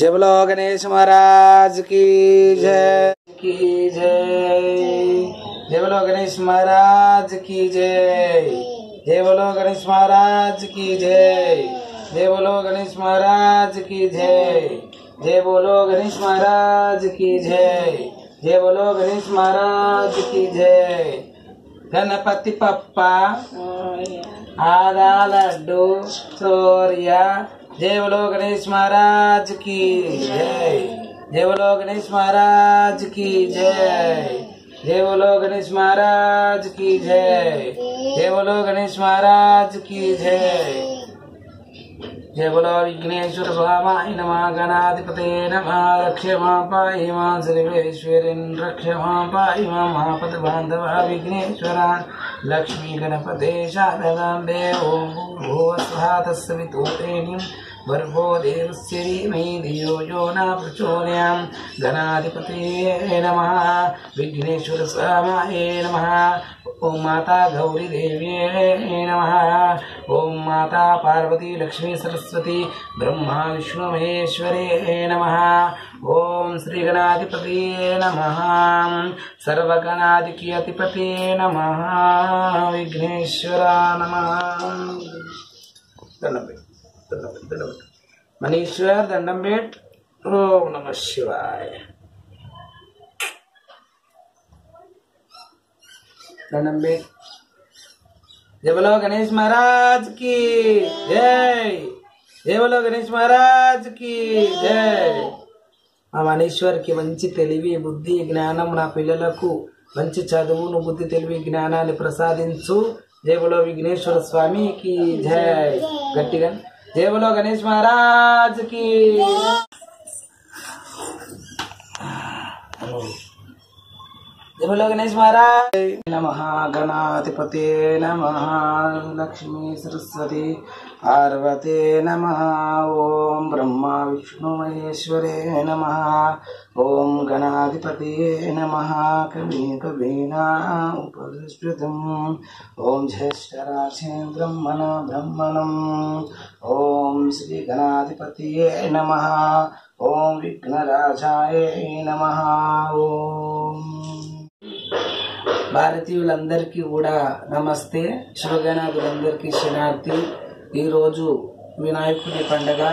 जय बोलो गणेश महाराज की जय की जय जय बोलो गणेश महाराज की जय जय बोलो गणेश महाराज की जय जय बोलो गणेश महाराज की जय जय बोलो गणेश महाराज की जय जय बोलो गणेश महाराज की जय गणपति पप्पा आधा लड्डू सौर्य जय बोलो गणेश महाराज की जय जय बोलो गणेश महाराज की जय जय बोलो गणेश महाराज की जय जय बोलो गणेश महाराज की जय जय बोलो विघ्नेश्वर स्वामाय नमः गणाधिपते नमः रक्ष मां पाहि मां सर्वेश्वरीन् रक्ष मां पाहि मां महापत बान्धवा विघ्नेश्वरा लक्ष्मी गणपते शारदाम्बे ॐ भूर्भुवः स्वः तस्सवितुरेणीं भर्गो देवस्य धीमहि धियो यो न प्रचोदयां गणाधिपते नमः विघ्नेश्वर स्वामाय नमः ॐ माता गौरी देव्ये नमः ॐ माता पार्वती लक्ष्मी सरस्वती ब्रह्मा विष्णु महेश्वरे नमः ॐ श्रीगणाधिपते नमः सर्वगणाधिकी अधिपते नमः विघ्नेश्वरा नमः దండం పెట్టు దండం పెట్టు దండం పెట్టు మనీశ్వర్ దండం పెట్ ఓం నమ శివాయ దండం పెట్ जय बोलो गणेश महाराज की जय जय बोलो गणेश महाराज की జై ఆ మనీశ్వర్కి మంచి తెలివి బుద్ధి జ్ఞానం నా పిల్లలకు మంచి చదువును బుద్ధి తెలివి జ్ఞానాన్ని ప్రసాదించు జయ బోలో విఘ్నేశ్వర స్వామికి జై గట్టిగా జయ బోలో గణేష్ మహారాజ్ కి జయ బోలో గణేష్ మహారాజ్ నమ గణాధిపతే నమ లక్ష్మీ సరస్వతి పార్వతే నమ ఓం బ్రహ్మ విష్ణు మహేశ్వరే నమ ఓం గణాధిపతే నమ కవి కవీనా ఉపనిషృతం ఓం జ్యేష్ఠరాశే బ్రహ్మణ బ్రహ్మణం ఓం శ్రీ గణాధిపతియే నమ ఓం విఘ్నరాజాయ నమ ఓం భారతీయులందరికీ కూడా నమస్తే శివగణాదులందరికీ శనార్థి ఈరోజు వినాయకుని పండగ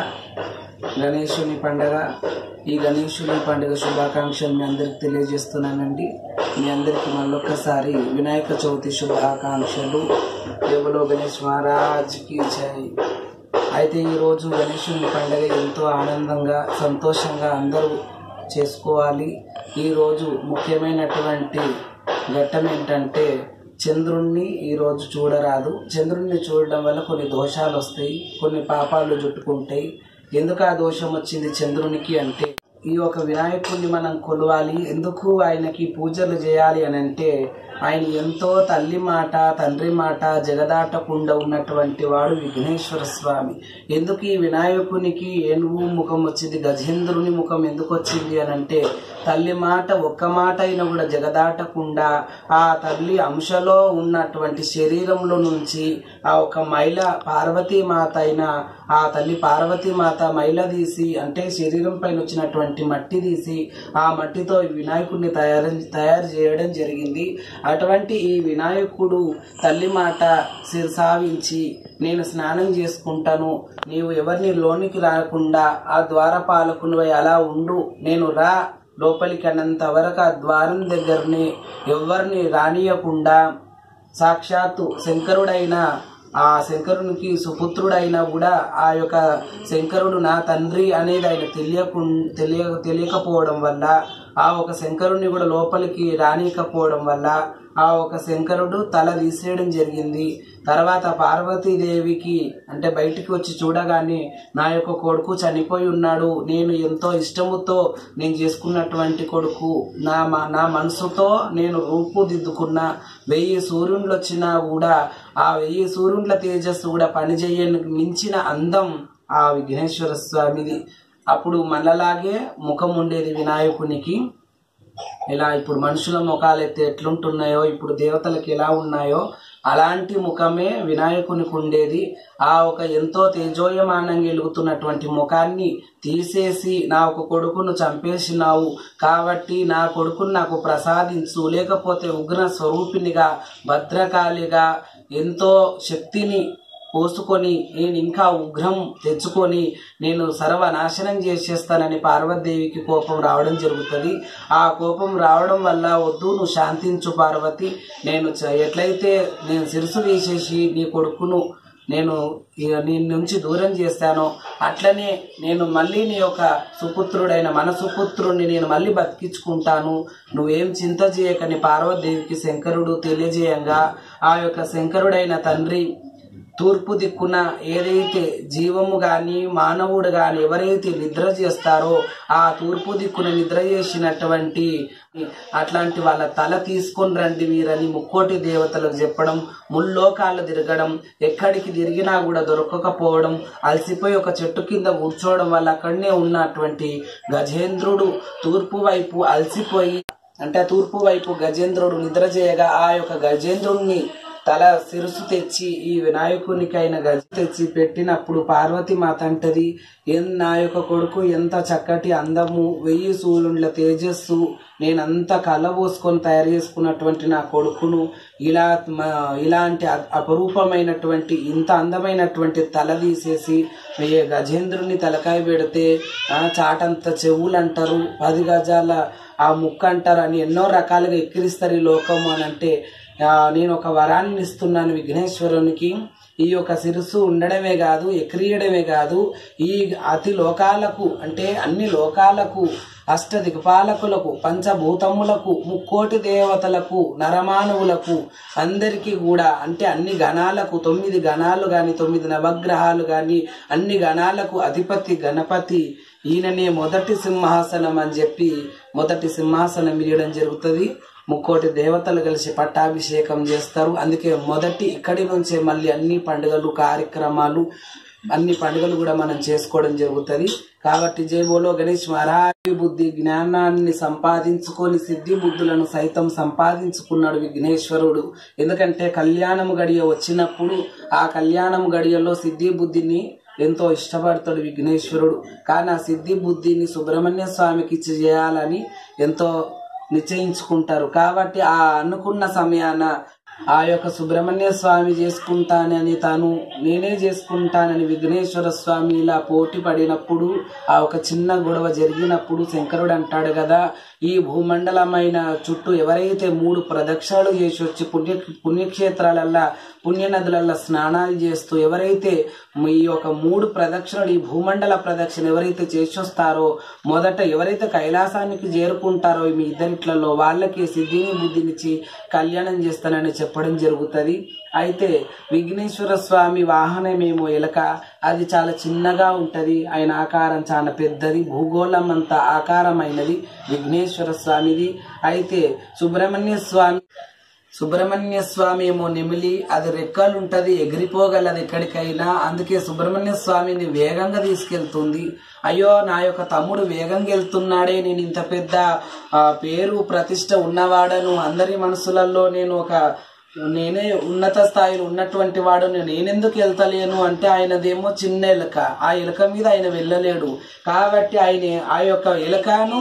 గణేశుని పండగ ఈ గణేశుని పండుగ శుభాకాంక్షలు మీ అందరికి తెలియజేస్తున్నానండి మీ అందరికీ మళ్ళొక్కసారి వినాయక చవితి శుభాకాంక్షలు దేవులో గణేష్ మహారాజ్కి జై అయితే ఈరోజు గణేశుని పండుగ ఎంతో ఆనందంగా సంతోషంగా అందరూ చేసుకోవాలి ఈరోజు ముఖ్యమైనటువంటి ఘట్టం ఏంటంటే చంద్రుణ్ణి ఈరోజు చూడరాదు చంద్రుణ్ణి చూడడం వల్ల కొన్ని దోషాలు వస్తాయి కొన్ని పాపాలు చుట్టుకుంటాయి ఎందుకు ఆ దోషం వచ్చింది చంద్రునికి అంటే ఈ యొక్క వినాయకుడిని మనం కొలవాలి ఎందుకు ఆయనకి పూజలు చేయాలి అని అంటే ఆయన ఎంతో తల్లి మాట తండ్రి మాట జగదాటకుండా ఉన్నటువంటి వాడు విఘ్నేశ్వర స్వామి ఎందుకు ఈ వినాయకునికి ఏనుగు ముఖం వచ్చింది గజేంద్రుని ముఖం ఎందుకు వచ్చింది అని అంటే తల్లి మాట ఒక్క మాట అయినా కూడా జగదాటకుండా ఆ తల్లి అంశలో ఉన్నటువంటి శరీరంలో నుంచి ఆ ఒక మైల పార్వతీ మాత అయిన ఆ తల్లి పార్వతీ మాత మైల తీసి అంటే శరీరం పైన వచ్చినటువంటి మట్టి తీసి ఆ మట్టితో ఈ వినాయకుడిని తయారు తయారు చేయడం జరిగింది అటువంటి ఈ వినాయకుడు తల్లి మాట శిరసావించి నేను స్నానం చేసుకుంటాను నీవు ఎవరిని లోనికి రాకుండా ఆ ద్వారపాలకునివై అలా ఉండు నేను రా లోపలికి అన్నంత వరకు ఆ ద్వారం దగ్గరని ఎవరిని రానియకుండా సాక్షాత్తు శంకరుడైన ఆ శంకరునికి సుపుత్రుడైనా కూడా ఆ యొక్క శంకరుడు నా తండ్రి అనేది ఆయన తెలియకు తెలియ తెలియకపోవడం వల్ల ఆ ఒక శంకరుడిని కూడా లోపలికి రానియకపోవడం వల్ల ఆ ఒక శంకరుడు తల తీసేయడం జరిగింది తర్వాత పార్వతీదేవికి అంటే బయటికి వచ్చి చూడగానే నా యొక్క కొడుకు చనిపోయి ఉన్నాడు నేను ఎంతో ఇష్టముతో నేను చేసుకున్నటువంటి కొడుకు నా మ- నా మనసుతో నేను రూపుదిద్దుకున్న వెయ్యి సూర్యుళ్ళు వచ్చినా కూడా ఆ వెయ్యి సూర్యుల తేజస్సు కూడా పనిచేయని మించిన అందం ఆ విఘ్నేశ్వర స్వామిది అప్పుడు మనలాగే ముఖం ఉండేది వినాయకునికి ఇలా ఇప్పుడు మనుషుల ముఖాలు అయితే ఎట్లుంటున్నాయో ఇప్పుడు దేవతలకు ఎలా ఉన్నాయో అలాంటి ముఖమే వినాయకునికి ఉండేది ఆ ఒక ఎంతో తేజోయమానంగా వెలుగుతున్నటువంటి ముఖాన్ని తీసేసి నా ఒక కొడుకును చంపేసినావు కాబట్టి నా కొడుకును నాకు ప్రసాదించు లేకపోతే ఉగ్ర స్వరూపినిగా భద్రకాళిగా ఎంతో శక్తిని పోసుకొని నేను ఇంకా ఉగ్రం తెచ్చుకొని నేను సర్వనాశనం చేసేస్తానని పార్వతీదేవికి కోపం రావడం జరుగుతుంది ఆ కోపం రావడం వల్ల వద్దు నువ్వు శాంతించు పార్వతి నేను చ- ఎట్లయితే నేను సిరుసు వేసేసి నీ కొడుకును నేను ఇక నీ నుంచి దూరం చేస్తాను అట్లనే నేను మళ్ళీ నీ యొక్క సుపుత్రుడైన మన సుపుత్రుడిని నేను మళ్ళీ బతికించుకుంటాను నువ్వేం చింత చేయకని పార్వతీదేవికి శంకరుడు తెలియజేయంగా ఆ యొక్క శంకరుడైన తండ్రి తూర్పు దిక్కున ఏదైతే జీవము గాని మానవుడు గాని ఎవరైతే నిద్ర చేస్తారో ఆ తూర్పు దిక్కున నిద్ర చేసినటువంటి అట్లాంటి వాళ్ళ తల తీసుకొని రండి మీరని ముక్కోటి దేవతలకు చెప్పడం ముల్లోకాలు తిరగడం ఎక్కడికి తిరిగినా కూడా దొరకకపోవడం అలసిపోయి ఒక చెట్టు కింద కూర్చోవడం వల్ల అక్కడనే ఉన్నటువంటి గజేంద్రుడు తూర్పు వైపు అలసిపోయి అంటే తూర్పు వైపు గజేంద్రుడు నిద్ర చేయగా ఆ యొక్క గజేంద్రుడిని తల సిరుసు తెచ్చి ఈ వినాయకునికైన గజ తెచ్చి పెట్టినప్పుడు పార్వతి మాత అంటది "ఎన్ నా యొక్క కొడుకు ఎంత చక్కటి అందము వెయ్యి సూర్యుల తేజస్సు నేనంత కలబోసుకొని తయారు చేసుకున్నటువంటి నా కొడుకును ఇలా మ- ఇలాంటి అ- అపరూపమైనటువంటి ఇంత అందమైనటువంటి తల తీసేసి ఏ గజేంద్రుని తలకాయ పెడితే ఆ, చాటంత చెవులు అంటారు పది గజాల ఆ ముక్క అంటారు అని ఎన్నో రకాలుగా ఎక్కిరిస్తారు ఈ లోకము అని అంటే ఆ, నేను ఒక వరాన్ని ఇస్తున్నాను విఘ్నేశ్వరునికి ఈ యొక్క శిరస్సు ఉండడమే కాదు ఎక్రియడమే కాదు ఈ అతి లోకాలకు అంటే అన్ని లోకాలకు అష్ట దిక్పాలకులకు పంచభూతములకు ముక్కోటి దేవతలకు నరమానవులకు అందరికీ కూడా అంటే అన్ని గణాలకు తొమ్మిది గణాలు గాని తొమ్మిది నవగ్రహాలు గాని అన్ని గణాలకు అధిపతి గణపతి ఈయననే మొదటి సింహాసనం అని చెప్పి మొదటి సింహాసనం ఇవ్వడం జరుగుతుంది ముక్కోటి దేవతలు కలిసి పట్టాభిషేకం చేస్తారు అందుకే మొదటి ఇక్కడి నుంచే మళ్ళీ అన్ని పండుగలు కార్యక్రమాలు అన్ని పండుగలు కూడా మనం చేసుకోవడం జరుగుతుంది కాబట్టి జై బోలో గణేష్ మహారాజు బుద్ధి జ్ఞానాన్ని సంపాదించుకొని సిద్ధి బుద్ధులను సైతం సంపాదించుకున్నాడు విఘ్నేశ్వరుడు ఎందుకంటే కళ్యాణము గడియ వచ్చినప్పుడు ఆ కళ్యాణము గడియలో సిద్ధి బుద్ధిని ఎంతో ఇష్టపడతాడు విఘ్నేశ్వరుడు కానీ ఆ సిద్ధి బుద్ధిని సుబ్రహ్మణ్య స్వామికి ఇచ్చి చేయాలని ఎంతో నిశ్చయించుకుంటారు కాబట్టి ఆ అనుకున్న సమయాన ఆ యొక్క సుబ్రహ్మణ్య స్వామి చేసుకుంటానని తాను నేనే చేసుకుంటానని విఘ్నేశ్వర స్వామి ఇలా పోటీ పడినప్పుడు ఆ ఒక చిన్న గొడవ జరిగినప్పుడు శంకరుడు అంటాడు కదా ఈ భూమండలమైన చుట్టూ ఎవరైతే మూడు ప్రదక్షిణలు చేసి వచ్చి పుణ్య పుణ్యక్షేత్రాలల్లా పుణ్యనదులల్లా స్నానాలు చేస్తూ ఎవరైతే ఈ యొక్క మూడు ప్రదక్షిణలు ఈ భూమండల ప్రదక్షిణ ఎవరైతే చేసి వస్తారో మొదట ఎవరైతే కైలాసానికి చేరుకుంటారో మీ ఇద్దరిట్లలో వాళ్ళకి సిద్ధిని బుద్ధినిచ్చి కళ్యాణం చేస్తానని చెప్పడం జరుగుతుంది అయితే విఘ్నేశ్వర స్వామి వాహనమేమో ఎలక అది చాలా చిన్నగా ఉంటది ఆయన ఆకారం చాలా పెద్దది భూగోళం అంత ఆకారమైనది విఘ్నేశ్వర స్వామిది అయితే సుబ్రహ్మణ్య స్వామి సుబ్రహ్మణ్య స్వామి ఏమో నెమిలి అది రెక్కలు ఉంటది ఎగిరిపోగలది ఎక్కడికైనా అందుకే సుబ్రహ్మణ్య స్వామిని వేగంగా తీసుకెళ్తుంది అయ్యో నా యొక్క తమ్ముడు వేగంగా వెళ్తున్నాడే నేను ఇంత పెద్ద ఆ, పేరు ప్రతిష్ట ఉన్నవాడను అందరి మనసులలో నేను ఒక నేనే ఉన్నత స్థాయిలో ఉన్నటువంటి వాడు నేనెందుకు వెళ్తలేను అంటే ఆయనదేమో చిన్న ఎలుక ఆ ఎలుక మీద ఆయన వెళ్ళలేడు కాబట్టి ఆయన ఆ యొక్క ఎలుకను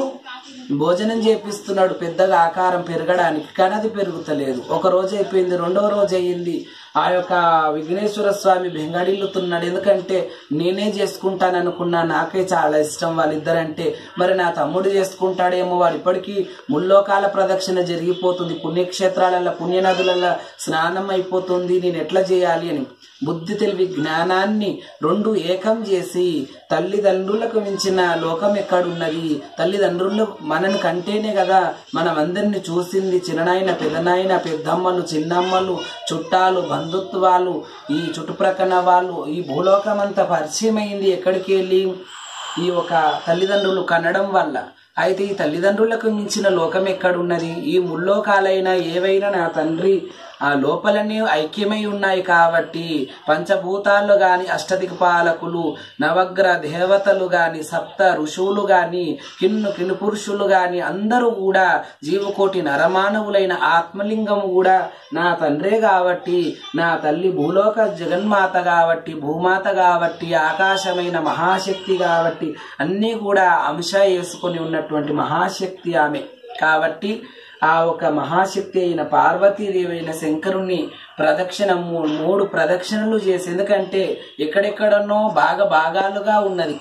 భోజనం చేపిస్తున్నాడు పెద్దగా ఆకారం పెరగడానికి కానీ అది పెరుగుతలేదు ఒక రోజు అయిపోయింది రెండవ రోజు అయ్యింది ఆ యొక్క విఘ్నేశ్వర స్వామి బెంగడిల్లుతున్నాడు ఎందుకంటే నేనే చేసుకుంటాను అనుకున్నా నాకే చాలా ఇష్టం వాళ్ళిద్దరంటే మరి నా తమ్ముడు చేసుకుంటాడేమో వాడు ఇప్పటికీ ముల్లోకాల ప్రదక్షిణ జరిగిపోతుంది పుణ్యక్షేత్రాలలో పుణ్యనదులలో స్నానం అయిపోతుంది నేను ఎట్లా చేయాలి అని బుద్ధి తెలివి జ్ఞానాన్ని రెండు ఏకం చేసి తల్లిదండ్రులకు మించిన లోకం ఎక్కడున్నది తల్లిదండ్రులు మనని కంటేనే కదా మనం అందరిని చూసింది చిన్ననాయన పెద్దనాయన పెద్దమ్మలు చిన్నమ్మలు చుట్టాలు బంధుత్వాలు ఈ చుట్టుప్రక్కన వాళ్ళు ఈ భూలోకం అంతా పరిచయం అయింది ఎక్కడికి వెళ్ళి ఈ ఒక తల్లిదండ్రులు కనడం వల్ల అయితే ఈ తల్లిదండ్రులకు మించిన లోకం ఎక్కడున్నది ఈ ముల్లోకాలైనా ఏవైనా నా తండ్రి ఆ లోపలనే ఐక్యమై ఉన్నాయి కాబట్టి పంచభూతాల్లో గాని అష్టదిక్పాలకులు నవగ్రహ దేవతలు గాని సప్త ఋషువులు గాని కిన్ను కిన్ను పురుషులు గాని అందరూ కూడా జీవకోటి నరమానవులైన ఆత్మలింగం కూడా నా తండ్రే కాబట్టి నా తల్లి భూలోక జగన్మాత కాబట్టి భూమాత కాబట్టి ఆకాశమైన మహాశక్తి కాబట్టి అన్నీ కూడా అంశ వేసుకొని ఉన్నటువంటి మహాశక్తి ఆమె కాబట్టి ఆ ఒక మహాశక్తి అయిన పార్వతీదేవి అయిన శంకరుణ్ణి ప్రదక్షిణ మూ- మూడు ప్రదక్షిణలు చేసి ఎందుకంటే ఎక్కడెక్కడనో బాగా భాగాలుగా ఉన్నది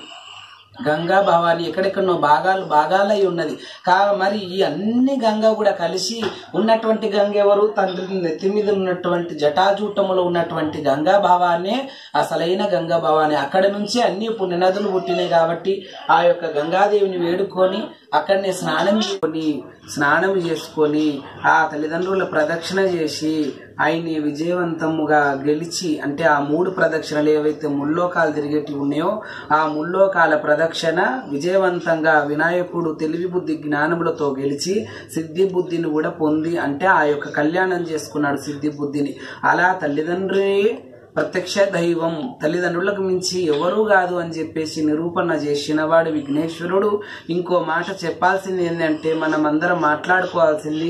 గంగా భవాని ఎక్కడెక్కడనో భాగాలు భాగాలై ఉన్నది కా మరి ఈ అన్ని గంగ కూడా కలిసి ఉన్నటువంటి గంగ ఎవరు తండ్రి నెత్తి మీద ఉన్నటువంటి జటాజూటములో ఉన్నటువంటి గంగా భావాన్నే అసలైన గంగా భవాని అక్కడి నుంచి అన్ని పుణ్యనదులు పుట్టినాయి కాబట్టి ఆ యొక్క గంగాదేవిని వేడుకొని అక్కడనే స్నానం చేసుకొని స్నానం చేసుకొని ఆ తల్లిదండ్రుల ప్రదక్షిణ చేసి ఆయన్ని విజయవంతముగా గెలిచి అంటే ఆ మూడు ప్రదక్షిణలు ఏవైతే ముల్లోకాలు తిరిగేటి ఉన్నాయో ఆ ముల్లోకాల ప్రదక్షిణ విజయవంతంగా వినాయకుడు తెలివి బుద్ధి జ్ఞానములతో గెలిచి సిద్ధి బుద్ధిని కూడా పొంది అంటే ఆ యొక్క కళ్యాణం చేసుకున్నాడు సిద్ధి బుద్ధిని అలా తల్లిదండ్రి ప్రత్యక్ష దైవం తల్లిదండ్రులకు మించి ఎవరూ కాదు అని చెప్పేసి నిరూపణ చేసిన వాడు విఘ్నేశ్వరుడు ఇంకో మాట చెప్పాల్సింది ఏంటంటే మనం అందరం మాట్లాడుకోవాల్సింది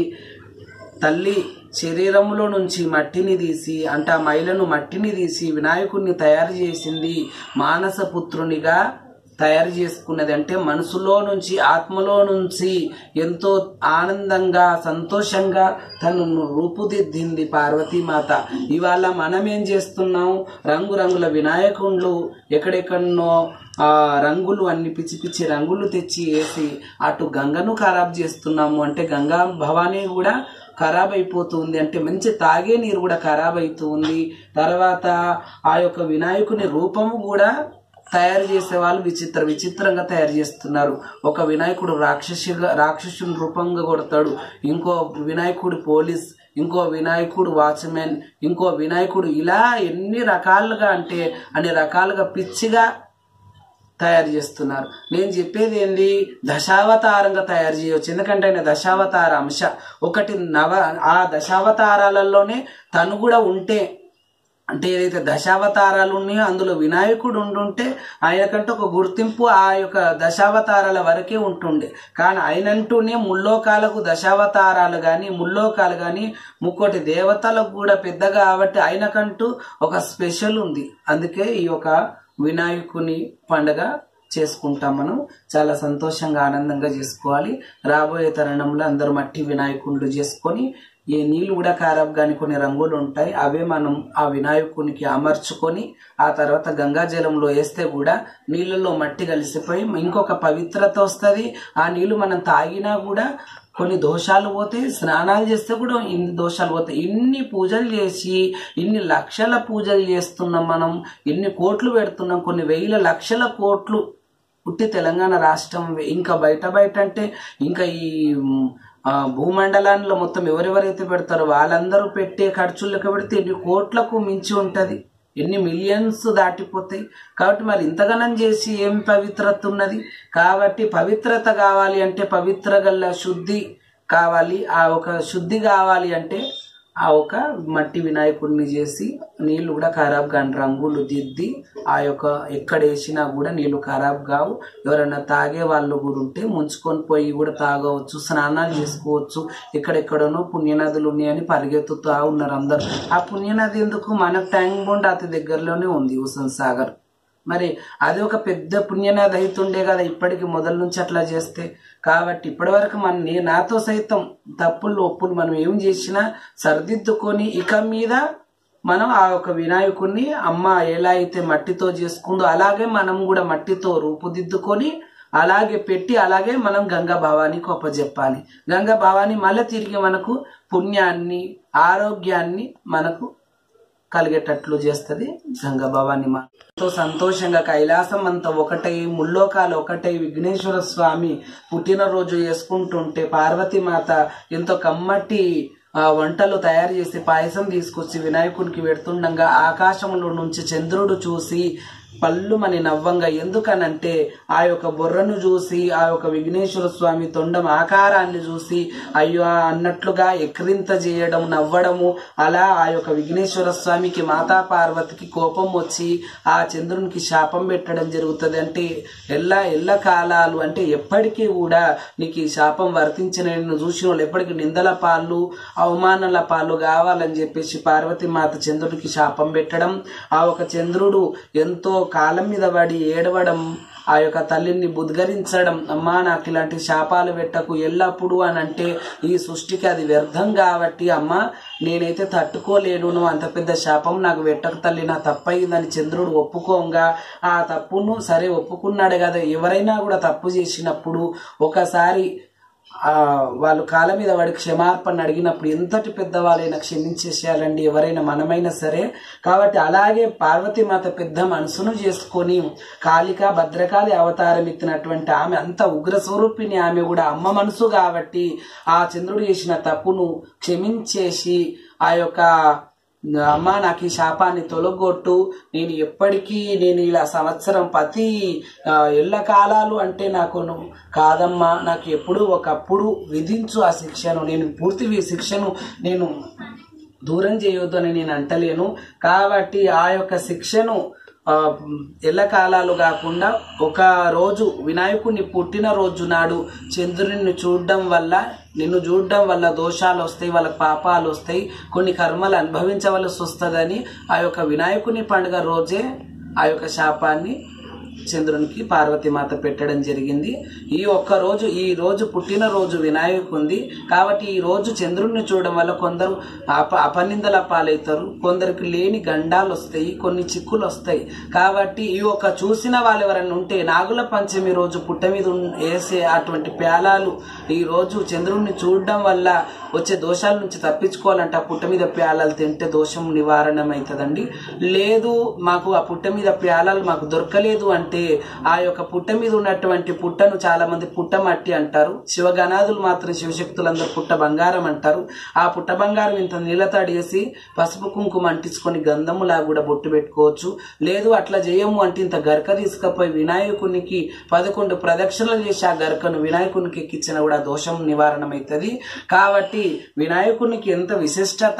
తల్లి శరీరములో నుంచి మట్టిని తీసి అంటే ఆ మైలను మట్టిని తీసి వినాయకుడిని తయారు చేసింది మానస పుత్రునిగా తయారు చేసుకున్నది అంటే మనసులో నుంచి ఆత్మలో నుంచి ఎంతో ఆనందంగా సంతోషంగా తనను రూపుదిద్దింది పార్వతీమాత ఇవాళ మనం ఏం చేస్తున్నాం రంగురంగుల వినాయకుళ్ళు ఎక్కడెక్కడనో ఆ రంగులు అన్ని పిచ్చి పిచ్చి రంగులు తెచ్చి వేసి అటు గంగను ఖరాబ్ చేస్తున్నాము అంటే గంగా భవానీ కూడా ఖరాబ్ అయిపోతుంది అంటే మంచి తాగే నీరు కూడా ఖరాబ్ అవుతుంది తర్వాత ఆ యొక్క వినాయకుని రూపము కూడా తయారు చేసే వాళ్ళు విచిత్ర విచిత్రంగా తయారు చేస్తున్నారు ఒక వినాయకుడు రాక్షసిగా రాక్షసుని రూపంగా కొడతాడు ఇంకో వినాయకుడు పోలీస్ ఇంకో వినాయకుడు వాచ్మెన్ ఇంకో వినాయకుడు ఇలా ఎన్ని రకాలుగా అంటే అన్ని రకాలుగా పిచ్చిగా తయారు చేస్తున్నారు నేను చెప్పేది ఏంది దశావతారంగా తయారు చేయవచ్చు ఎందుకంటే ఆయన దశావతార అంశ ఒకటి నవ ఆ దశావతారాలలోనే తను కూడా ఉంటే అంటే ఏదైతే దశావతారాలు ఉన్నాయో అందులో వినాయకుడు ఉండుంటే ఆయనకంటే ఒక గుర్తింపు ఆ యొక్క దశావతారాల వరకే ఉంటుండే కానీ ఆయనంటూనే ముల్లోకాలకు దశావతారాలు కానీ ముల్లోకాలు కానీ ముక్కోటి దేవతలకు కూడా పెద్దగా కాబట్టి ఆయనకంటూ ఒక స్పెషల్ ఉంది అందుకే ఈ యొక్క వినాయకుని పండగ చేసుకుంటాం మనం చాలా సంతోషంగా ఆనందంగా చేసుకోవాలి రాబోయే తరుణంలో అందరూ మట్టి వినాయకుళ్ళు చేసుకొని ఏ నీళ్ళు కూడా ఖరాబ్ కాని కొన్ని రంగులు ఉంటాయి అవే మనం ఆ వినాయకునికి అమర్చుకొని ఆ తర్వాత గంగా జలంలో వేస్తే కూడా నీళ్ళలో మట్టి కలిసిపోయి ఇంకొక పవిత్రత వస్తుంది ఆ నీళ్లు మనం తాగినా కూడా కొన్ని దోషాలు పోతాయి స్నానాలు చేస్తే కూడా ఇన్ని దోషాలు పోతాయి ఇన్ని పూజలు చేసి ఇన్ని లక్షల పూజలు చేస్తున్నాం మనం ఇన్ని కోట్లు పెడుతున్నాం కొన్ని వేల లక్షల కోట్లు పుట్టి తెలంగాణ రాష్ట్రం ఇంకా బయట బయట అంటే ఇంకా ఈ మ్, ఆ, భూమండలాల్లో మొత్తం ఎవరెవరైతే పెడతారో వాళ్ళందరూ పెట్టే ఖర్చులు లెక్క పెడితే ఎన్ని కోట్లకు మించి ఉంటది ఎన్ని మిలియన్స్ దాటిపోతాయి కాబట్టి మరి ఇంతగానం చేసి ఏం పవిత్రత ఉన్నది కాబట్టి పవిత్రత కావాలి అంటే పవిత్ర గల శుద్ధి కావాలి ఆ ఒక శుద్ధి కావాలి అంటే ఆ ఒక మట్టి వినాయకుడిని చేసి నీళ్లు కూడా ఖరాబ్ కాని రంగులు దిద్ది ఆ యొక్క ఎక్కడ వేసినా కూడా నీళ్లు ఖరాబ్ కావు ఎవరైనా తాగే వాళ్ళు కూడా ఉంటే ముంచుకొని పోయి కూడా తాగవచ్చు స్నానాలు చేసుకోవచ్చు ఎక్కడెక్కడనో పుణ్యనదులు ఉన్నాయని పరిగెత్తుతూ ఉన్నారు అందరు ఆ పుణ్యనది ఎందుకు మనకు ట్యాంక్ బోండ్ అతి దగ్గరలోనే ఉంది హుసన్ సాగర్ మరి అది ఒక పెద్ద పుణ్యనాథ అవుతుండే కదా ఇప్పటికి మొదల నుంచి అట్లా చేస్తే కాబట్టి ఇప్పటి వరకు మన నే నాతో సైతం తప్పులు ఒప్పులు మనం ఏం చేసినా సరిదిద్దుకొని ఇక మీద మనం ఆ యొక్క వినాయకుడిని అమ్మ ఎలా అయితే మట్టితో చేసుకుందో అలాగే మనం కూడా మట్టితో రూపుదిద్దుకొని అలాగే పెట్టి అలాగే మనం గంగా భావానికి ఒప్పజెప్పాలి గంగా భావాన్ని మళ్ళీ తిరిగి మనకు పుణ్యాన్ని ఆరోగ్యాన్ని మనకు కలిగేటట్లు చేస్తుంది గంగా భవాని మా ఎంతో సంతోషంగా కైలాసం అంతా ఒకటై ముల్లోకాలు ఒకటై విఘ్నేశ్వర స్వామి పుట్టినరోజు చేసుకుంటుంటే పార్వతీమాత ఎంతో కమ్మటి ఆ, వంటలు తయారు చేసి పాయసం తీసుకొచ్చి వినాయకునికి పెడుతుండగా ఆకాశంలో నుంచి చంద్రుడు చూసి పళ్ళుమని నవ్వంగా ఎందుకనంటే ఆ యొక్క బుర్రను చూసి ఆ యొక్క విఘ్నేశ్వర స్వామి తొండం ఆకారాన్ని చూసి అయ్యో అన్నట్లుగా ఎక్రింత చేయడం నవ్వడము అలా ఆ యొక్క విఘ్నేశ్వర స్వామికి మాతా పార్వతికి కోపం వచ్చి ఆ చంద్రునికి శాపం పెట్టడం జరుగుతుంది అంటే ఎల్ల ఎల్ల కాలాలు అంటే ఎప్పటికీ కూడా నీకు ఈ శాపం వర్తించిన నిన్ను చూసిన వాళ్ళు ఎప్పటికీ నిందల పాలు అవమానాల పాలు కావాలని చెప్పేసి పార్వతి మాత చంద్రుడికి శాపం పెట్టడం ఆ ఒక చంద్రుడు ఎంతో కాలం మీద పడి ఏడవడం ఆ యొక్క తల్లిని బుద్గరించడం అమ్మా నాకు ఇలాంటి శాపాలు పెట్టకు ఎల్లప్పుడూ అని అంటే ఈ సృష్టికి అది వ్యర్థం కాబట్టి అమ్మా నేనైతే తట్టుకోలేను నువ్వు అంత పెద్ద శాపం నాకు పెట్టక తల్లి నా తప్పయిందని చంద్రుడు ఒప్పుకోంగా ఆ తప్పును సరే ఒప్పుకున్నాడు కదా ఎవరైనా కూడా తప్పు చేసినప్పుడు ఒకసారి ఆ వాళ్ళు కాళ్ళ మీద వాడి క్షమార్పణ అడిగినప్పుడు ఎంతటి పెద్దవాళ్ళైనా క్షమించేసేయాలండి ఎవరైనా మనమైనా సరే కాబట్టి అలాగే పార్వతీమాత పెద్ద మనసును చేసుకొని కాళిక భద్రకాళి అవతారం ఎత్తినటువంటి ఆమె అంత ఉగ్ర స్వరూపిణి ఆమె కూడా అమ్మ మనసు కాబట్టి ఆ చంద్రుడు చేసిన తప్పును క్షమించేసి ఆ యొక్క అమ్మ నాకు ఈ శాపాన్ని తొలగొట్టు నేను ఎప్పటికీ నేను ఇలా సంవత్సరం ప్రతి ఆ, ఎల్ల కాలాలు అంటే నాకు నువ్వు కాదమ్మా నాకు ఎప్పుడు ఒకప్పుడు విధించు ఆ శిక్షను నేను పూర్తి ఈ శిక్షను నేను దూరం చేయొద్దు అని నేను అంటలేను కాబట్టి ఆ యొక్క శిక్షను ఆ, ఎల్ల కాలాలు కాకుండా ఒక రోజు వినాయకుని పుట్టిన రోజు నాడు చంద్రుని చూడడం వల్ల నిన్ను చూడడం వల్ల దోషాలు వస్తాయి వాళ్ళ పాపాలు వస్తాయి కొన్ని కర్మలు అనుభవించవలసి వస్తుందని ఆ యొక్క వినాయకుని పండుగ రోజే ఆ యొక్క శాపాన్ని చంద్రునికి పార్వతీమాత పెట్టడం జరిగింది ఈ ఒక్క రోజు ఈ రోజు పుట్టినరోజు వినాయకుంది కాబట్టి ఈ రోజు చంద్రుడిని చూడడం వల్ల కొందరు అప అపనిందల పాలవుతారు కొందరికి లేని గండాలు వస్తాయి కొన్ని చిక్కులు వస్తాయి కాబట్టి ఈ ఒక్క చూసిన వాళ్ళు ఎవరైనా ఉంటే నాగుల పంచమి రోజు పుట్ట మీద ఉన్- వేసే అటువంటి ప్యాలాలు ఈ రోజు చంద్రుడిని చూడడం వల్ల వచ్చే దోషాల నుంచి తప్పించుకోవాలంటే ఆ పుట్ట మీద ప్యాలాలు తింటే దోషం నివారణం అవుతుందండి లేదు మాకు ఆ పుట్ట మీద ప్యాలాలు మాకు దొరకలేదు అంటే ఆ యొక్క పుట్ట మీద ఉన్నటువంటి పుట్టను చాలా మంది పుట్ట మట్టి అంటారు శివగణాదులు మాత్రం శివశక్తులందరూ పుట్ట బంగారం అంటారు ఆ పుట్ట బంగారం ఇంత నీళ్ళతాడు వేసి పసుపు కుంకుమ అంటించుకొని గంధములా కూడా బొట్టు పెట్టుకోవచ్చు లేదు అట్లా చేయము అంటే ఇంత గరక తీసుకపోయి వినాయకునికి పదకొండు ప్రదక్షిణలు చేసి ఆ గరకను వినాయకునికి ఎక్కించిన కూడా దోషం నివారణం అవుతుంది కాబట్టి వినాయకునికి ఎంత విశిష్టత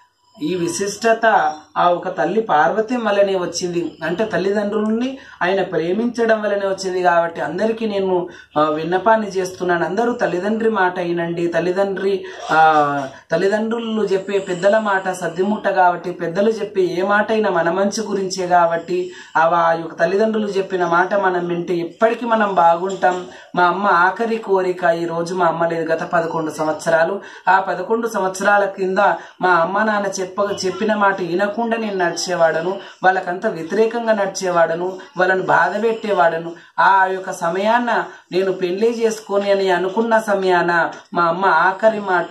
ఈ విశిష్టత ఆ ఒక తల్లి పార్వతి వల్లనే వచ్చింది అంటే తల్లిదండ్రులని ఆయన ప్రేమించడం వల్లనే వచ్చింది కాబట్టి అందరికీ నేను ఆ, విన్నపాన్ని చేస్తున్నాను అందరూ తల్లిదండ్రి మాట అయినండి తల్లిదండ్రి ఆ తల్లిదండ్రులు చెప్పే పెద్దల మాట సర్దిముట్ట కాబట్టి పెద్దలు చెప్పే ఏ మాట అయినా మన మంచి గురించే కాబట్టి ఆ వా- యొక్క తల్లిదండ్రులు చెప్పిన మాట మనం వింటే ఎప్పటికీ మనం బాగుంటాం మా అమ్మ ఆఖరి కోరిక ఈ రోజు మా అమ్మ లేదు గత పదకొండు సంవత్సరాలు ఆ పదకొండు సంవత్సరాల కింద మా అమ్మ నాన్న చెప్ప చెప్పిన మాట వినకుండా నేను నడిచేవాడను వాళ్ళకంతా వ్యతిరేకంగా నడిచేవాడను వాళ్ళని బాధ పెట్టేవాడను ఆ యొక్క సమయాన్న నేను పెళ్లి చేసుకొని అని అనుకున్న సమయాన మా అమ్మ ఆఖరి మాట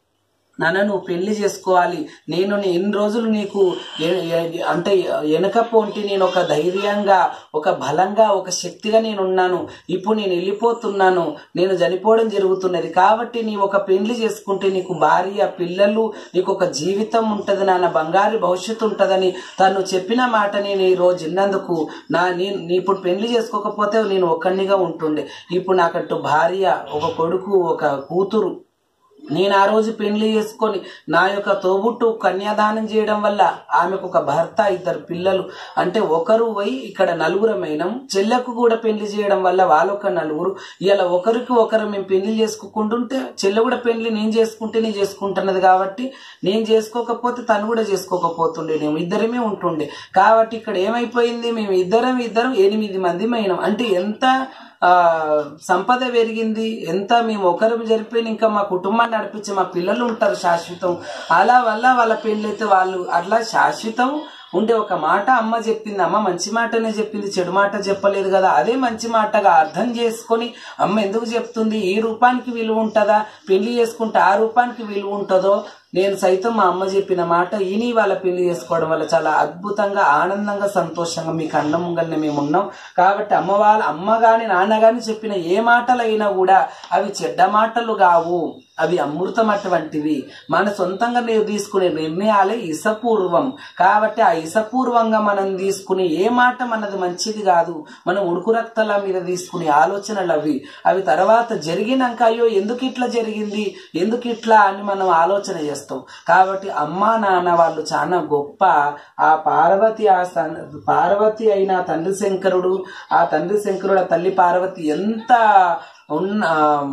నాన్న నువ్వు పెళ్లి చేసుకోవాలి నేను నీ- ఎన్ని రోజులు నీకు ఎ- ఎ- అంటే వెనకపోంటి నేను ఒక ధైర్యంగా ఒక బలంగా ఒక శక్తిగా నేను ఉన్నాను ఇప్పుడు నేను వెళ్ళిపోతున్నాను నేను చనిపోవడం జరుగుతున్నది కాబట్టి నీ ఒక పెళ్లి చేసుకుంటే నీకు భార్య పిల్లలు నీకు ఒక జీవితం ఉంటది నాన్న బంగారు భవిష్యత్తు ఉంటదని తను చెప్పిన మాట నేను ఈ రోజు విన్నందుకు నా నేను నీ ఇప్పుడు పెళ్లి చేసుకోకపోతే నేను ఒక్కడినిగా ఉంటుండే ఇప్పుడు నాకంటూ భార్య ఒక కొడుకు ఒక కూతురు నేను ఆ రోజు పెళ్లి చేసుకొని నా యొక్క తోబుట్టు కన్యాదానం చేయడం వల్ల ఆమెకు ఒక భర్త ఇద్దరు పిల్లలు అంటే ఒకరు పోయి ఇక్కడ నలుగురమైనం చెల్లెకు కూడా పెళ్లి చేయడం వల్ల వాళ్ళొక నలుగురు ఇలా ఒకరికి ఒకరు మేము పెళ్లి చేసుకోకుంటుంటే చెల్లె కూడా పెళ్లి నేను చేసుకుంటే నేను చేసుకుంటున్నది కాబట్టి నేను చేసుకోకపోతే తను కూడా చేసుకోకపోతుండే మేము ఇద్దరమే ఉంటుండే కాబట్టి ఇక్కడ ఏమైపోయింది మేము ఇద్దరం ఇద్దరం ఎనిమిది మంది అయినాం అంటే ఎంత ఆ సంపద పెరిగింది ఎంత మేము ఒకరం జరిపోయిన ఇంకా మా కుటుంబాన్ని నడిపించే మా పిల్లలు ఉంటారు శాశ్వతం అలా వల్ల వాళ్ళ పెళ్ళైతే వాళ్ళు అట్లా శాశ్వతం ఉండే ఒక మాట అమ్మ చెప్పింది అమ్మ మంచి మాటనే చెప్పింది చెడు మాట చెప్పలేదు కదా అదే మంచి మాటగా అర్థం చేసుకొని అమ్మ ఎందుకు చెప్తుంది ఈ రూపానికి విలువ ఉంటుందా పెళ్లి చేసుకుంటే ఆ రూపానికి విలువ ఉంటుందో నేను సైతం మా అమ్మ చెప్పిన మాట ఈని వాళ్ళ పెళ్లి చేసుకోవడం వల్ల చాలా అద్భుతంగా ఆనందంగా సంతోషంగా మీకు అన్న ముంగల్ని మేము ఉన్నాం కాబట్టి అమ్మ వాళ్ళ అమ్మ గాని నాన్న గాని చెప్పిన ఏ మాటలైనా కూడా అవి చెడ్డ మాటలు కావు అవి అమృతం అటువంటివి మన సొంతంగా నేను తీసుకునే నిర్ణయాలే ఇసపూర్వం కాబట్టి ఆ ఇసపూర్వంగా మనం తీసుకునే ఏ మాట మనది మంచిది కాదు మనం ఉడుకు రక్తాల మీద తీసుకునే ఆలోచనలు అవి అవి తర్వాత జరిగినాక అయ్యో ఎందుకు ఇట్లా జరిగింది ఎందుకు ఇట్లా అని మనం ఆలోచన చేస్తాం కాబట్టి అమ్మా నాన్న వాళ్ళు చాలా గొప్ప ఆ పార్వతి ఆ సన్- పార్వతి అయిన తండ్రి శంకరుడు ఆ తండ్రి శంకరుడు ఆ తల్లి పార్వతి ఎంత ఉన్న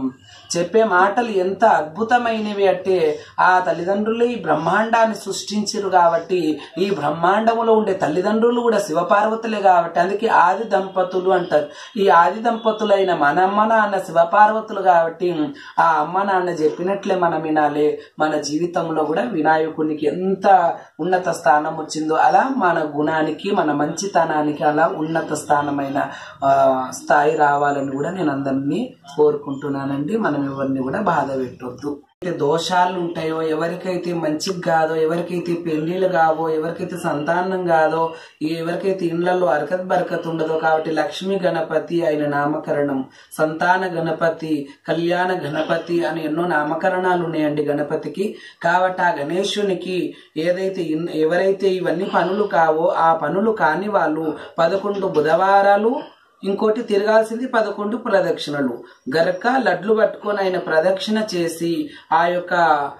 చెప్పే మాటలు ఎంత అద్భుతమైనవి అంటే ఆ తల్లిదండ్రులు ఈ బ్రహ్మాండాన్ని సృష్టించారు కాబట్టి ఈ బ్రహ్మాండములో ఉండే తల్లిదండ్రులు కూడా శివపార్వతులే కాబట్టి అందుకే ఆది దంపతులు అంటారు ఈ ఆది దంపతులైన మన అమ్మ నాన్న శివపార్వతులు కాబట్టి ఆ అమ్మ నాన్న చెప్పినట్లే మనం వినాలి మన జీవితంలో కూడా వినాయకునికి ఎంత ఉన్నత స్థానం వచ్చిందో అలా మన గుణానికి మన మంచితనానికి అలా ఉన్నత స్థానమైన ఆ, స్థాయి రావాలని కూడా నేను అందరినీ కోరుకుంటున్నానండి మనం ఎవరిని కూడా బాధ పెట్టొద్దు అయితే దోషాలు ఉంటాయో ఎవరికైతే మంచిది కాదో ఎవరికైతే పెళ్లిళ్ళు కావో ఎవరికైతే సంతానం కాదో ఎవరికైతే ఇండ్లలో అరకత్ బరకత్ ఉండదో కాబట్టి లక్ష్మీ గణపతి ఆయన నామకరణం సంతాన గణపతి కళ్యాణ గణపతి అని ఎన్నో నామకరణాలు ఉన్నాయండి గణపతికి కాబట్టి ఆ గణేశునికి ఏదైతే ఇన్- ఎవరైతే ఇవన్నీ పనులు కావో ఆ పనులు కాని వాళ్ళు పదకొండు బుధవారాలు ఇంకోటి తిరగాల్సింది పదకొండు ప్రదక్షిణలు గరక లడ్లు పట్టుకొని ఆయన ప్రదక్షిణ చేసి ఆ యొక్క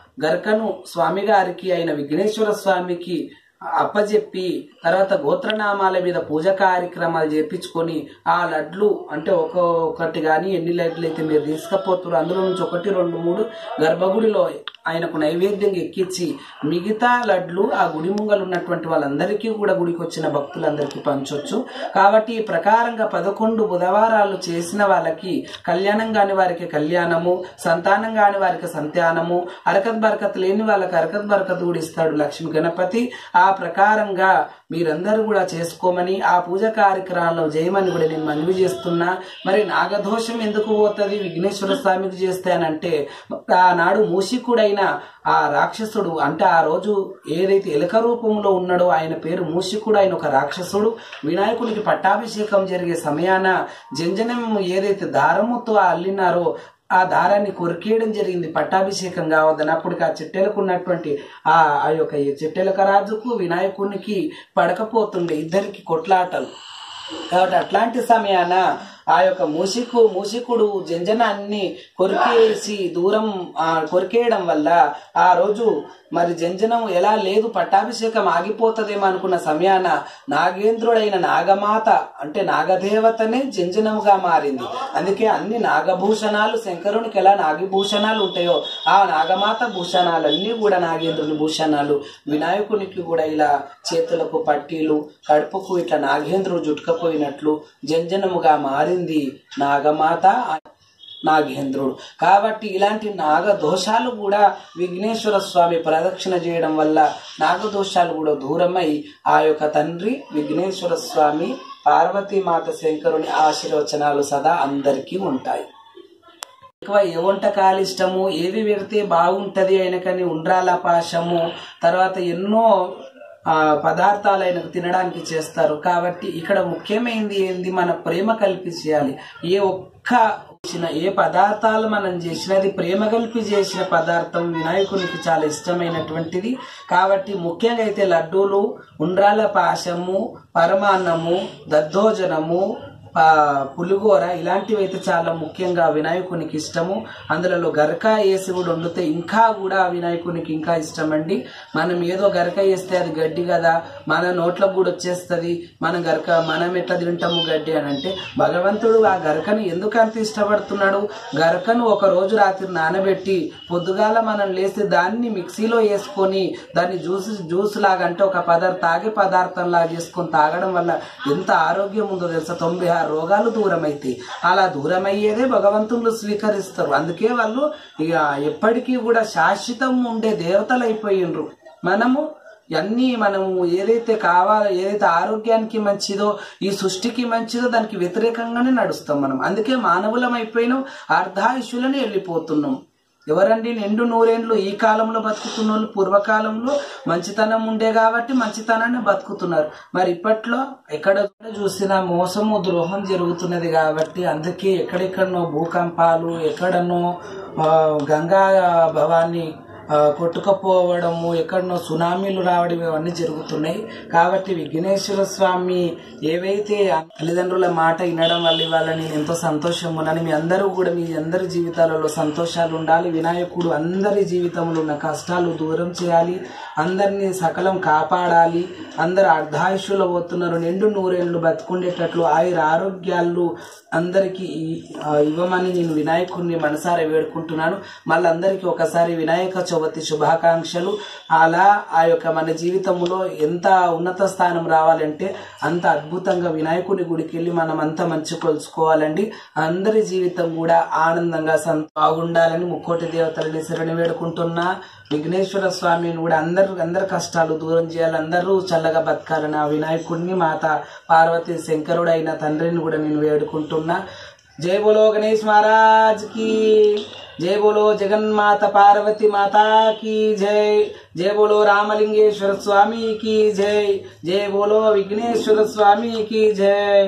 గరకను స్వామి గారికి ఆయన విఘ్నేశ్వర స్వామికి అప్పజెప్పి తర్వాత గోత్రనామాల మీద పూజ కార్యక్రమాలు చేపించుకొని ఆ లడ్లు అంటే ఒక్కొక్కటి కానీ ఎన్ని లడ్లు అయితే మీరు తీసుకపోతారో అందులో నుంచి ఒకటి రెండు మూడు గర్భగుడిలో ఆయనకు నైవేద్యంగా ఎక్కించి మిగతా లడ్లు ఆ గుడి ముంగలు ఉన్నటువంటి వాళ్ళందరికీ కూడా గుడికి వచ్చిన భక్తులందరికీ పంచొచ్చు కాబట్టి ఈ ప్రకారంగా పదకొండు బుధవారాలు చేసిన వాళ్ళకి కళ్యాణం కాని వారికి కళ్యాణము సంతానం కాని వారికి సంతానము అరకత్ బరకత్ లేని వాళ్ళకి అరకత్ బరకత్ కూడా ఇస్తాడు లక్ష్మీ గణపతి ఆ ప్రకారంగా మీరందరూ కూడా చేసుకోమని ఆ పూజ కార్యక్రమాల్లో చేయమని కూడా నేను మనవి చేస్తున్నా మరి నాగదోషం ఎందుకు పోతుంది విఘ్నేశ్వర స్వామికి చేస్తానంటే ఆనాడు మూషికుడైన ఆ రాక్షసుడు అంటే ఆ రోజు ఏదైతే ఎలుక రూపంలో ఉన్నాడో ఆయన పేరు మూషికుడు ఆయన ఒక రాక్షసుడు వినాయకునికి పట్టాభిషేకం జరిగే సమయాన జంజనం ఏదైతే దారముతో అల్లినారో ఆ దారాన్ని కొరికేయడం జరిగింది పట్టాభిషేకం కావద్దని అప్పటికి ఆ చిట్టెలకు ఉన్నటువంటి ఆ ఆ యొక్క ఈ చిట్టెలక రాజుకు వినాయకునికి పడకపోతుండే ఇద్దరికి కొట్లాటలు కాబట్టి అట్లాంటి సమయాన ఆ యొక్క మూసికు మూసికుడు జంజనాన్ని కొరికేసి దూరం ఆ, కొరికేయడం వల్ల ఆ రోజు మరి జంజనం ఎలా లేదు పట్టాభిషేకం ఆగిపోతుందేమో అనుకున్న సమయాన నాగేంద్రుడైన నాగమాత అంటే నాగదేవతనే జంజనముగా మారింది అందుకే అన్ని నాగభూషణాలు శంకరునికి ఎలా నాగభూషణాలు ఉంటాయో ఆ నాగమాత భూషణాలన్నీ కూడా నాగేంద్రుని భూషణాలు వినాయకునికి కూడా ఇలా చేతులకు పట్టీలు కడుపుకు ఇట్లా నాగేంద్రుడు జుట్టుకపోయినట్లు జంజనముగా మారింది నాగమాత నాగేంద్రుడు కాబట్టి ఇలాంటి నాగ దోషాలు కూడా విఘ్నేశ్వర స్వామి ప్రదక్షిణ చేయడం వల్ల నాగదోషాలు కూడా దూరమై ఆ యొక్క తండ్రి విఘ్నేశ్వర స్వామి పార్వతీమాత శంకరుని ఆశీర్వచనాలు సదా అందరికీ ఉంటాయి ఎక్కువ ఏ వంటకాలు ఇష్టము ఏవి పెడితే బాగుంటది ఆయనకని ఉండ్రాల పాశము తర్వాత ఎన్నో ఆ, పదార్థాలు ఆయనకు తినడానికి చేస్తారు కాబట్టి ఇక్కడ ముఖ్యమైనది ఏంది మన ప్రేమ కల్పి చేయాలి ఏ ఒక్క చేసిన ఏ పదార్థాలు మనం చేసినది ప్రేమ కలిపి చేసిన పదార్థం వినాయకునికి చాలా ఇష్టమైనటువంటిది కాబట్టి ముఖ్యంగా అయితే లడ్డూలు ఉండ్రాల పాశము పరమాన్నము దద్దోజనము ఆ, పులిగోర ఇలాంటివి అయితే చాలా ముఖ్యంగా వినాయకునికి ఇష్టము అందులో గరక వేసి కూడా వండితే ఇంకా కూడా వినాయకునికి ఇంకా ఇష్టం అండి మనం ఏదో గరక వేస్తే అది గడ్డి కదా మన నోట్లకు కూడా వచ్చేస్తుంది మనం గరక మనం ఎట్లా తింటాము గడ్డి అని అంటే భగవంతుడు ఆ గరకను ఎందుకు అంత ఇష్టపడుతున్నాడు గరకను ఒక రోజు రాత్రి నానబెట్టి పొద్దుగాల మనం లేసి దాన్ని మిక్సీలో వేసుకొని దాన్ని జ్యూస్ జ్యూస్ లాగా అంటే ఒక పదార్థ తాగే పదార్థం లాగా చేసుకొని తాగడం వల్ల ఎంత ఆరోగ్యం ఉందో తెలుసా తొంభై ఆరు రోగాలు దూరం అవుతాయి అలా దూరం అయ్యేదే భగవంతుళ్ళు స్వీకరిస్తారు అందుకే వాళ్ళు ఇక ఎప్పటికీ కూడా శాశ్వతం ఉండే దేవతలు అయిపోయిండ్రు మనము అన్నీ మనము ఏదైతే కావాలో ఏదైతే ఆరోగ్యానికి మంచిదో ఈ సృష్టికి మంచిదో దానికి వ్యతిరేకంగానే నడుస్తాం మనం అందుకే మానవులం అయిపోయినాం అర్ధాయుషులని వెళ్ళిపోతున్నాం ఎవరండి నిండు నూరేండ్లు ఈ కాలంలో బతుకుతున్న వాళ్ళు పూర్వకాలంలో మంచితనం ఉండే కాబట్టి మంచితనాన్ని బతుకుతున్నారు మరి ఇప్పట్లో ఎక్కడ చూసినా మోసము ద్రోహం జరుగుతున్నది కాబట్టి అందుకే ఎక్కడెక్కడనో భూకంపాలు ఎక్కడనో ఆ, గంగా భవాన్ని ఆ, కొట్టుకపోవడము ఎక్కడనో సునామీలు రావడం ఇవన్నీ జరుగుతున్నాయి కాబట్టి విఘ్నేశ్వర స్వామి ఏవైతే తల్లిదండ్రుల మాట వినడం వల్ల ఇవాళ నేను ఎంతో సంతోషం ఉన్నాను మీ అందరూ కూడా మీ అందరి జీవితాలలో సంతోషాలు ఉండాలి వినాయకుడు అందరి జీవితంలో ఉన్న కష్టాలు దూరం చేయాలి అందరినీ సకలం కాపాడాలి అందరు అర్ధాయుషులో పోతున్నారు నిండు నూరేళ్లు బతుకుండేటట్లు ఆయుర ఆరోగ్యాలు అందరికీ ఈ- ఆ, ఇవ్వమని నేను వినాయకుడిని మనసారా వేడుకుంటున్నాను మళ్ళీ అందరికీ ఒకసారి వినాయక చవితి శుభాకాంక్షలు అలా ఆ యొక్క మన జీవితంలో ఎంత ఉన్నత స్థానం రావాలంటే అంత అద్భుతంగా వినాయకుడి గుడికి వెళ్ళి మనం అంతా మంచి కొలుచుకోవాలండి అందరి జీవితం కూడా ఆనందంగా సంత బాగుండాలని ముక్కోటి దేవతలని శరణి వేడుకుంటున్నా విఘ్నేశ్వర స్వామిని కూడా అందరు అందరి కష్టాలు దూరం చేయాలి అందరూ చల్లగా బతకాలని ఆ వినాయకుడిని మాత పార్వతి శంకరుడు అయిన తండ్రిని కూడా నేను వేడుకుంటున్నా జై బోలో గణేష్ మహారాజ్ కి జై బోలో జగన్మాత పార్వతి మాతా की జై జై బోలో రామలింగేశ్వర స్వామి की జై జై బోలో విఘ్నేశ్వర స్వామి की జై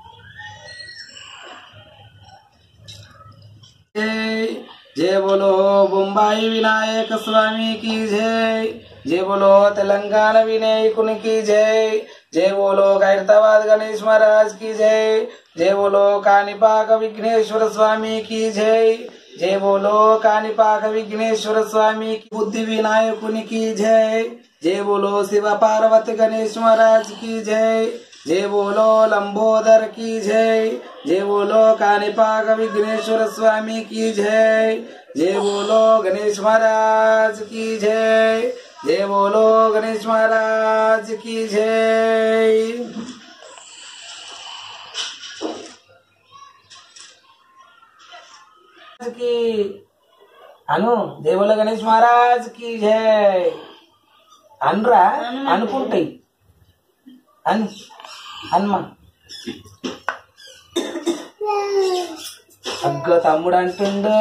జై జై బోలో బొంబాయి వినాయక స్వామికి జై జై బోలో తెలంగాణ వినాయకునికి జై జై బోలో ఖైరతాబాద్ గణేష్ మహారాజ్ కి జై జై బోలో కాణిపాక విఘ్నేశ్వర స్వామికి జై జై బోలో కాణిపాక విఘ్నేశ్వర స్వామికి బుద్ధి వినాయకునికి జై జై బోలో శివ పార్వతి గణేష్ మహారాజ్ కి జై जय बोलो लंबोदर की जय जय बोलो कानिपाक विघ्नेश्वर स्वामी की जय जय बोलो गणेश महाराज की जय जय बोलो गणेश महाराज की जय की అను దేవుల గణేష్ మహారాజ్ కి జై అనురా అనుకుంటాయి అని హనుమ అగ్గ తమ్ముడు అంటుండు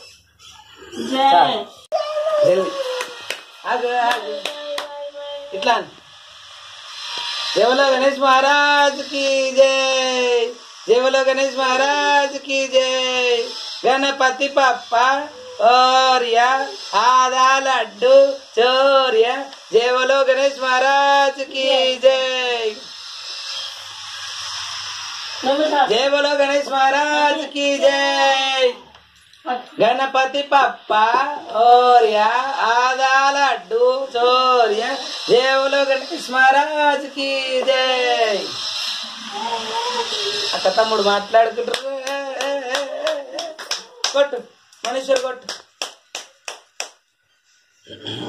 జై జల్ది. ఆగు, ఆగు. ఇట్లా అను. దేవుల గణేష్ మహారాజ్ కి జై దేవుల గణేష్ మహారాజ్ కి జై గణపతి పప్ప ఓర్య ఆదా లడ్డు చోర్య జయవలో గణేష్ మహారాజ్ కి జై నమస్కారం జై బోలో గణేష్ మహారాజ్ కి జై గణపతి పప్ప ఓర్య ఆదా లడ్డు చోర్య జై బోలో గణేష్ మహారాజ్ కి జై అక్క తమ్ముడు మాట్లాడుకుంటారు ఏ, ఏ, ఏ, ఏ, ఏ. కొట్టు మనుషులు కొట్టు